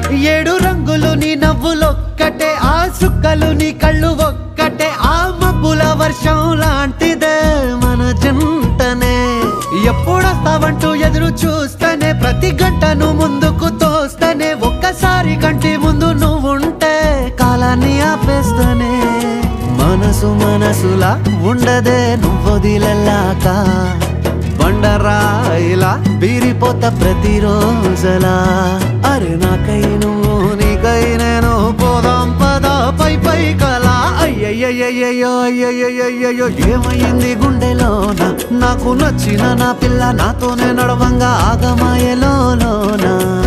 ఏడు రంగులు నీ నవ్వులొక్కటే ఆ సుక్కలు నీ కళ్ళు ఒక్కటే ఆ మబ్బుల వర్షం లాంటిదే మన జంటనే ఎప్పుడొస్తావంటూ ఎదురు చూస్తేనే ప్రతి గంటను ముందుకు తోస్తేనే ఒక్కసారి కంటి ముందు నువ్వుంటే కాలాన్ని ఆపేస్తానే మనసు మనసులా ఉండదే నువ్వొదిలెల్లాక బండరాయిలా బీరిపోత ప్రతిరోజలా అరే నాకై నువ్వు నీకై నేను పోదాం పదా పై పై కలా అయ్యయ్యయ్యయ్యో అయ్యయ్యయ్యయ్యో ఏమైంది గుండెలోన నాకు నచ్చిన నా పిల్ల నాతోనే నడవంగా ఆగమాయలోనా